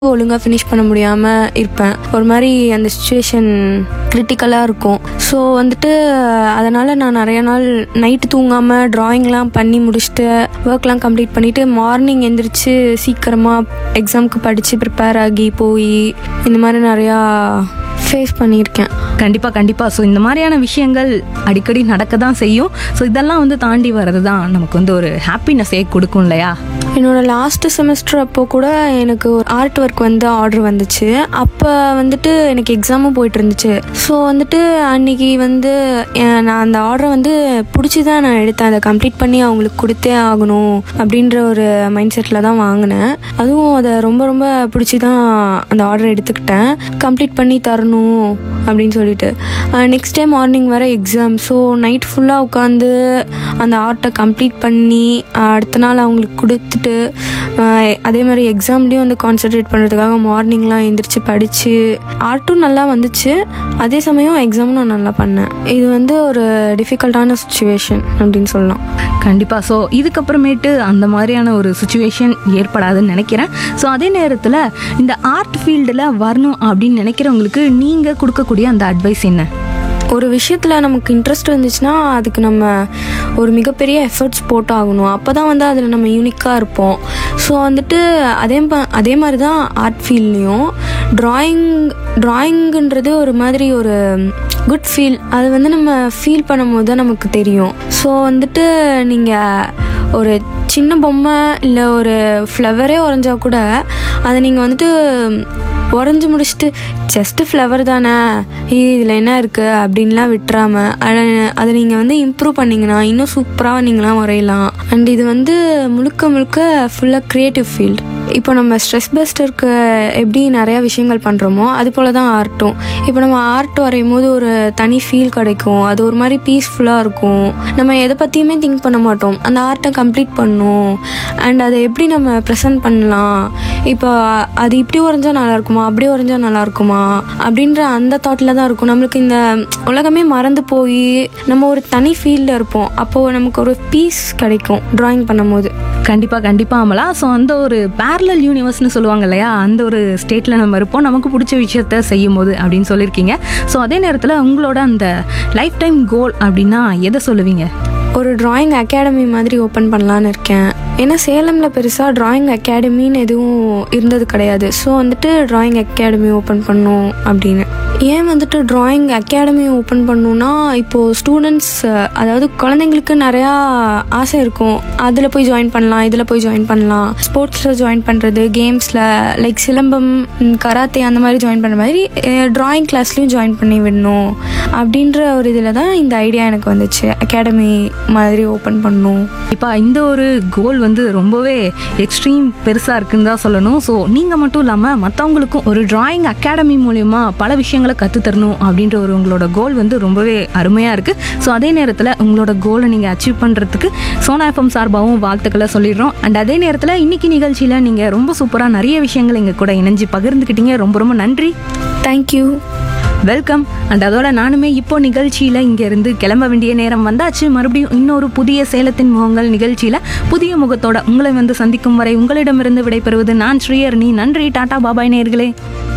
ஒழுங்காக ஃபினிஷ் பண்ண முடியாமல் இருப்பேன் ஒரு மாதிரி அந்த சுச்சுவேஷன் கிரிட்டிக்கலாக இருக்கும் ஸோ வந்துட்டு அதனால் நான் நிறைய நாள் நைட்டு தூங்காமல் ட்ராயிங்லாம் பண்ணி முடிச்சுட்டு ஒர்க்லாம் கம்ப்ளீட் பண்ணிவிட்டு மார்னிங் எந்திரிச்சு சீக்கிரமாக எக்ஸாமுக்கு படித்து ப்ரிப்பேர் ஆகி போய் இந்த மாதிரி நிறையா ஃபேஸ் பண்ணியிருக்கேன் கண்டிப்பா கண்டிப்பா ஸோ இந்த மாதிரியான விஷயங்கள் அடிக்கடி நடக்க தான் செய்யும் ஸோ இதெல்லாம் வந்து தாண்டி வர்றது தான் நமக்கு வந்து ஒரு ஹாப்பினஸே கொடுக்கும் இல்லையா என்னோட லாஸ்ட் செமஸ்டர் அப்போ கூட எனக்கு ஒரு ஆர்ட் ஒர்க் வந்து ஆர்டர் வந்துச்சு அப்போ வந்துட்டு எனக்கு எக்ஸாமும் போயிட்டு இருந்துச்சு ஸோ வந்துட்டு அன்னைக்கு வந்து அஹ், நான் அந்த ஆர்டரை வந்து பிடிச்சி தான் நான் எடுத்தேன் அதை கம்ப்ளீட் பண்ணி அவங்களுக்கு கொடுத்தே ஆகணும் அப்படின்ற ஒரு மைண்ட் செட்டில் தான் வாங்கினேன் அதுவும் அதை ரொம்ப ரொம்ப பிடிச்சி தான் அந்த ஆர்டர் எடுத்துக்கிட்டேன் கம்ப்ளீட் பண்ணி தரணும் அப்படின்னு சொல்லிட்டு நெக்ஸ்ட் டே மார்னிங் வர எக்ஸாம் ஸோ நைட் ஃபுல்லாக உட்காந்து அந்த ஆர்ட்டை கம்ப்ளீட் பண்ணி அஹ், அடுத்த நாள் அவங்களுக்கு கொடுத்துட்டு அஹ், அதே மாதிரி எக்ஸாம்லேயும் வந்து கான்சென்ட்ரேட் பண்ணுறதுக்காக மார்னிங்லாம் எந்திரிச்சு படித்து ஆர்ட்டும் நல்லா வந்துச்சு அதே சமயம் எக்ஸாமும் நான் நல்லா பண்ணேன் இது வந்து ஒரு டிஃபிகல்ட்டான சுச்சுவேஷன் அப்படின்னு சொல்லலாம் கண்டிப்பா ஸோ இதுக்கப்புறமேட்டு அந்த மாதிரியான ஒரு சுச்சுவேஷன் ஏற்படாதுன்னு நினைக்கிறேன் ஸோ அதே நேரத்தில் இந்த ஆர்ட் ஃபீல்டில் வரணும் அப்படின்னு நினைக்கிறவங்களுக்கு நீங்கள் கொடுக்கக்கூடிய அந்த அட்வைஸ் என்ன ஒரு விஷயத்தில் நமக்கு இன்ட்ரெஸ்ட் இருந்துச்சுன்னா அதுக்கு நம்ம ஒரு மிகப்பெரிய எஃபர்ட்ஸ் போட்டு ஆகணும் அப்போ தான் வந்து அதில் நம்ம யூனிக்காக இருப்போம் ஸோ வந்துட்டு அதே ப- அதே மாதிரி தான் ஆர்ட் ஃபீல்ட்லேயும் ட்ராயிங் ட்ராயிங்குன்றது ஒரு மாதிரி ஒரு குட் ஃபீல் அது வந்து நம்ம ஃபீல் பண்ணும்போது தான் நமக்கு தெரியும் ஸோ வந்துட்டு நீங்கள் ஒரு சின்ன பொம்மை இல்லை ஒரு ஃப்ளவரே வரைஞ்சா கூட அதை நீங்கள் வந்துட்டு உறைஞ்சி முடிச்சுட்டு ஜஸ்ட்டு ஃப்ளவர் தானே இதில் என்ன இருக்குது அப்படின்லாம் விட்டுறாம அதை அதை நீங்கள் வந்து இம்ப்ரூவ் பண்ணிங்கன்னா இன்னும் சூப்பராக நீங்களாம் வரையலாம் அண்ட் இது வந்து முழுக்க முழுக்க ஃபுல்லாக க்ரியேட்டிவ் ஃபீல்ட் இப்போ நம்ம ஸ்ட்ரெஸ் பஸ்டருக்கு எப்படி நிறையா விஷயங்கள் பண்ணுறோமோ அது போல் தான் ஆர்ட்டும் இப்போ நம்ம ஆர்ட் வரையும் போது ஒரு தனி ஃபீல் கிடைக்கும் அது ஒரு மாதிரி பீஸ்ஃபுல்லாக இருக்கும் நம்ம எதை பற்றியுமே திங்க் பண்ண மாட்டோம் அந்த ஆர்ட்டை கம்ப்ளீட் பண்ணணும் அண்ட் அதை எப்படி நம்ம ப்ரெசென்ட் பண்ணலாம் இப்போ அது இப்படி வரைஞ்சா நல்லா இருக்குமா அப்படி வரைஞ்சா நல்லா இருக்குமா அப்படின்ற அந்த தாட்டில் தான் இருக்கும் நம்மளுக்கு இந்த உலகமே மறந்து போய் நம்ம ஒரு தனி ஃபீல்டில் இருப்போம் அப்போது நமக்கு ஒரு பீஸ் கிடைக்கும் ட்ராயிங் பண்ணும்போது கண்டிப்பா கண்டிப்பா அமலா ஸோ அந்த ஒரு பேரலல் யூனிவர்ஸ்னு சொல்லுவாங்க இல்லையா அந்த ஒரு ஸ்டேட்ல நம்ம இருப்போம் நமக்கு பிடிச்ச விஷயத்த செய்யும் போது அப்படின்னு சொல்லியிருக்கீங்க ஸோ அதே நேரத்தில் உங்களோட அந்த லைஃப் டைம் கோல் அப்படின்னா எதை சொல்லுவீங்க ஒரு டிராயிங் அகாடமி மாதிரி ஓப்பன் பண்ணலான்னு இருக்கேன் ஏன்னா சேலமில் பெருசாக டிராயிங் அகாடமின்னு எதுவும் இருந்தது கிடையாது ஸோ வந்துட்டு டிராயிங் அகாடமி ஓப்பன் பண்ணும் அப்படின்னு ஏன் வந்துட்டு டிராயிங் அகாடமி ஓப்பன் பண்ணணும்னா இப்போது ஸ்டூடெண்ட்ஸ் அதாவது குழந்தைங்களுக்கு நிறையா ஆசை இருக்கும் அதில் போய் ஜாயின் பண்ணலாம் இதில் போய் ஜாயின் பண்ணலாம் ஸ்போர்ட்ஸில் ஜாயின் பண்ணுறது கேம்ஸில் லைக் சிலம்பம் ம், கராத்தே அந்த மாதிரி ஜாயின் பண்ணுற மாதிரி டிராயிங் கிளாஸ்லேயும் ஜாயின் பண்ணி விடணும் அப்படின்ற ஒரு இதில் தான் இந்த ஐடியா எனக்கு வந்துச்சு அகாடமி மாதிரி ஓப்பன் பண்ணணும் இப்போ இந்த ஒரு கோல் வந்து ரொம்பவே எக்ஸ்ட்ரீம் பெருசாக இருக்குன்னு தான் சொல்லணும் ஸோ நீங்கள் மட்டும் இல்லாமல் மற்றவங்களுக்கும் ஒரு டிராயிங் அகாடமி மூலயமா பல விஷயங்களை கற்றுத்தரணும் அப்படின்ற ஒரு உங்களோட கோல் வந்து ரொம்பவே அருமையாக இருக்குது ஸோ அதே நேரத்தில் உங்களோட கோலை நீங்கள் அச்சீவ் பண்ணுறதுக்கு சோனா எஃப்எம் சார்பாகவும் வாழ்த்துக்களை சொல்லிடுறோம் அண்ட் அதே நேரத்தில் இன்னைக்கு நிகழ்ச்சியில் நீங்கள் ரொம்ப சூப்பராக நிறைய விஷயங்கள் எங்கள் கூட இணைஞ்சு பகிர்ந்துக்கிட்டீங்க ரொம்ப ரொம்ப நன்றி தேங்க்யூ வெல்கம் அண்ட் அதோட நானுமே இப்போ நிகழ்ச்சியில் இங்கேருந்து கிளம்ப வேண்டிய நேரம் வந்தாச்சு மறுபடியும் இன்னொரு புதிய சேலத்தின் முகங்கள் நிகழ்ச்சியில் புதிய முகத்தோட உங்களை வந்து சந்திக்கும் வரை உங்களிடமிருந்து விடைபெறுவது நான் ஸ்ரீயர்னி நன்றி டாடா பாபாய் நேர்களே